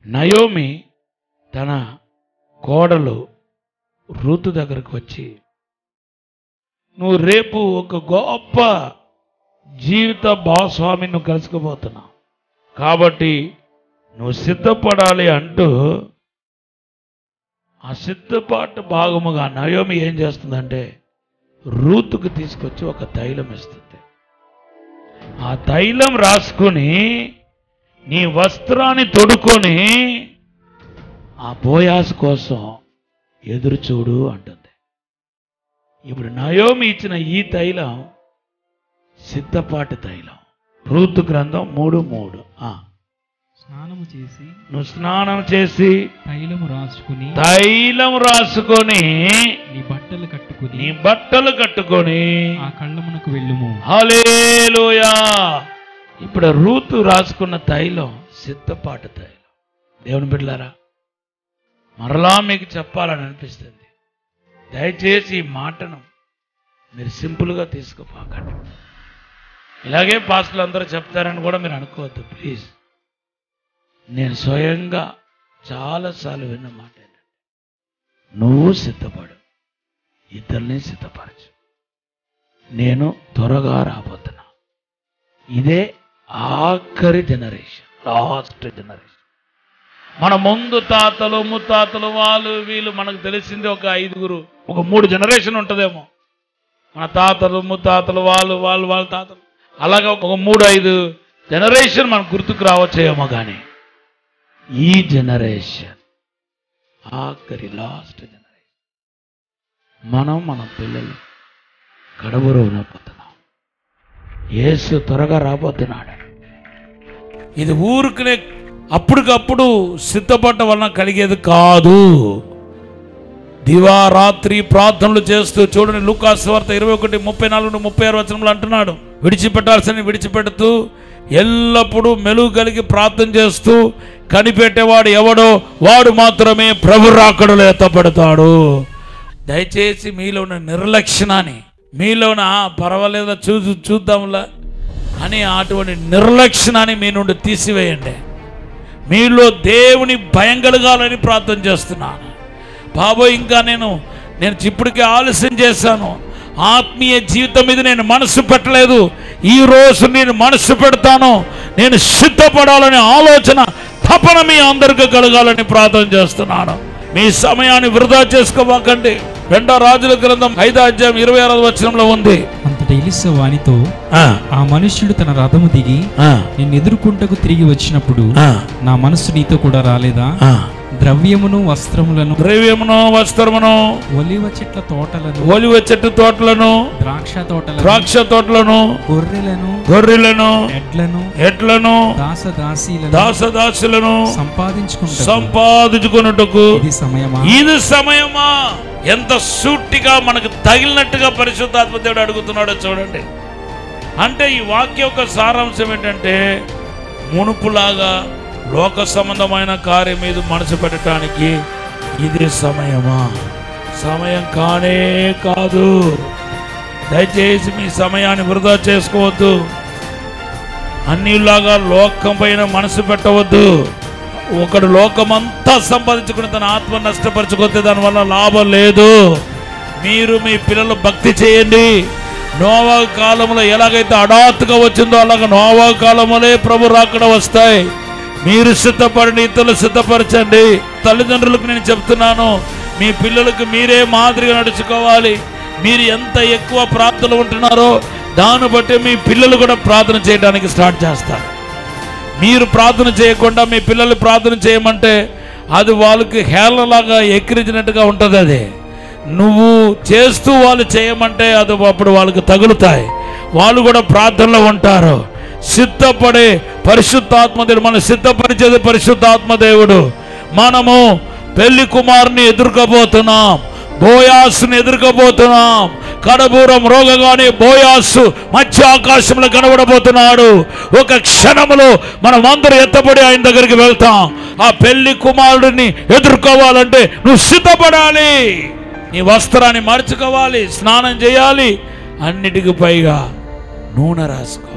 Naomi తన కోడలు Ruth దగ్గరకు వచ్చి నువ్వు రేపు ఒక గొప్ప జీవిత భాగస్వామిని నువ్వు కలుసుకోబోతున్నావు కాబట్టి నువ్వు సిద్ధపడాలి అంటూ ఆ సిద్ధపాటు భాగముగా నయోమి ఏం చేస్తుందంటే రూతుకు తీసుకొచ్చి ఒక తైలం ఇస్తుంది ఆ తైలం రాసుకొని నీ వస్త్రాన్ని తొడుకొని ఆ బోయాస్ కోసం ఎదురు చూడు అంటుంది ఇప్పుడు నయోమి ఇచ్చిన ఈ తైలం సిద్ధపాటి తైలం రూతు గ్రంథం మూడు మూడు ఆ, స్నానము చేసి నువ్వు స్నానం చేసి తైలము రాసుకుని తైలం రాసుకొని నీ బట్టలు కట్టుకుని నీ బట్టలు కట్టుకొని ఆ కళ్ళమునకు వెళ్ళుము హలేలుయా ఇప్పుడు రూతు రాసుకున్న తైలం సిద్ధపాటు తైలం దేవుని బిడ్డలారా మరలా మీకు చెప్పాలని అనిపిస్తుంది దయచేసి ఈ మాటను మీరు సింపుల్గా తీసుకుపోకండి ఇలాగే పాస్టులు అందరూ చెప్తారని కూడా మీరు అనుకోవద్దు ప్లీజ్ నేను స్వయంగా చాలాసార్లు విన్న మాట ఏంటంటే నువ్వు సిద్ధపడు ఇద్దరిని సిద్ధపరచు నేను త్వరగా రాబోతున్నా ఇదే ఆఖరి జనరేషన్ లాస్ట్ జనరేషన్ మన ముందు తాతలు ముత్తాతలు వాళ్ళు వీళ్ళు మనకు తెలిసింది ఒక ఐదుగురు ఒక మూడు జనరేషన్ ఉంటుందేమో మన తాతలు ముత్తాతలు వాళ్ళు వాళ్ళు వాళ్ళ తాతలు అలాగా ఒక మూడు ఐదు జనరేషన్ మనకు గుర్తుకు రావచ్చేమో కానీ ఈ జనరేషన్ ఆఖరి లాస్ట్ జనరేషన్ మనం మన పిల్లలు కడబురు పోతున్నాం యేసు త్వరగా రాబోతున్నాడు ఇది ఊరికనే అప్పటికప్పుడు సిద్ధపడ్డ వలన కలిగేది కాదు దివారాత్రి ప్రార్థనలు చేస్తూ చూడండి లూకాస్ వార్త ఇరవై ఒకటి ముప్పై నాలుగు నుండి ముప్పై ఆరు వచనంలో అంటున్నాడు విడిచిపెట్టాల్సిన విడిచిపెడుతూ ఎల్లప్పుడూ మెలుగు కలిగి ప్రార్థన చేస్తూ కనిపెట్టేవాడు ఎవడో వాడు మాత్రమే ప్రభు రాకడలో ఎత్తపడతాడు దయచేసి మీలో ఉన్న నిర్లక్ష్యాన్ని మీలో ఉన్న "ఆ, పర్వాలేదా చూ చూద్దాంలా అని అటువంటి నిర్లక్ష్యాన్ని మీ నుండి తీసివేయండి మీలో దేవుని భయం కలగాలని ప్రార్థన చేస్తున్నాను బాబో ఇంకా నేను నేను ఇప్పటికే ఆలస్యం చేశాను ఆత్మీయ జీవితం మీద నేను మనసు పెట్టలేదు ఈ రోజు నేను మనసు పెడతాను నేను సిద్ధపడాలనే ఆలోచన తపన మీ అందరికీ కలగాలని ప్రార్థన చేస్తున్నాను మీ సమయాన్ని వృధా చేసుకోబాకండి రెండో రాజుల గ్రంథం ఐదో అధ్యాయం ఇరవై ఆరో వచనంలో ఉంది అంతట ఎలిసా వానితో ఆ, ఆ మనుష్యుడు తన రథము దిగి ఆ, నేను ఎదుర్కొంటకు తిరిగి వచ్చినప్పుడు ఆ, నా మనసు నీతో కూడా రాలేదా ఆ. ద్రవ్యమును వస్త్రములను ద్రవ్యమును వస్త్రమును ఒలివ చెట్ల తోటలను ఒలివ చెట్టు తోటలను ద్రాక్ష తోటలను ద్రాక్ష తోటలను గొర్రెలను గొర్రెలను ఎడ్లను ఎట్లను దాస దాసీలను దాసదాసులను సంపాదించుకుంటా సంపాదించుకున్నట్టుకు ఇది సమయమా ఇది సమయమా ఎంత సూటిగా మనకు తగిలినట్టుగా పరిశుద్ధాత్మ దేవుడు అడుగుతున్నాడో చూడండి అంటే ఈ వాక్య యొక్క సారాంశం ఏంటంటే మునుపులాగా లోక సంబంధమైన కార్యం మీద మనసు పెట్టడానికి ఇది సమయమా సమయం కానే కాదు దయచేసి మీ సమయాన్ని వృధా చేసుకోవద్దు అన్నిలాగా లోకం పైన మనసు పెట్టవద్దు ఒకడు లోకమంతా సంపాదించుకుని తన ఆత్మ నష్టపరచుకుంటే దానివల్ల లాభం లేదు మీరు మీ పిల్లలు భక్తి చేయండి నోవా కాలంలో ఎలాగైతే హఠాత్తుగా వచ్చిందో అలాగ నోవా కాలంలోనే ప్రభు రాకడ వస్తాయి మీరు సిద్ధపడండి ఇతరులు సిద్ధపరచండి తల్లిదండ్రులకు నేను చెప్తున్నాను మీ పిల్లలకు మీరే మాదిరిగా నడుచుకోవాలి మీరు ఎంత ఎక్కువ ప్రార్థనలు ఉంటున్నారో దాన్ని బట్టి మీ పిల్లలు కూడా ప్రార్థన చేయడానికి స్టార్ట్ చేస్తారు మీరు ప్రార్థన చేయకుండా మీ పిల్లలు ప్రార్థన చేయమంటే అది వాళ్ళకి హేళనలాగా ఎక్కిరించినట్టుగా ఉంటుంది అది నువ్వు చేస్తూ వాళ్ళు చేయమంటే అది అప్పుడు వాళ్ళకి తగులుతాయి వాళ్ళు కూడా ప్రార్థనలో ఉంటారు సిద్ధపడే పరిశుద్ధాత్మదేవుడు మనం సిద్ధపరిచేది పరిశుద్ధాత్మదేవుడు మనము పెళ్లి కుమారుని ఎదుర్కోబోతున్నాం బోయాసుని ఎదుర్కోబోతున్నాం కడబూరం రోగగానే బోయాసు మధ్య ఆకాశంలో కనబడబోతున్నాడు ఒక క్షణములో మనం అందరూ ఎత్తబడి ఆయన దగ్గరికి వెళ్తాం ఆ పెళ్లి కుమారుడిని ఎదుర్కోవాలంటే నువ్వు సిద్ధపడాలి నీ వస్త్రాన్ని మార్చుకోవాలి స్నానం చేయాలి అన్నిటికి పైగా నూనె రాసుకో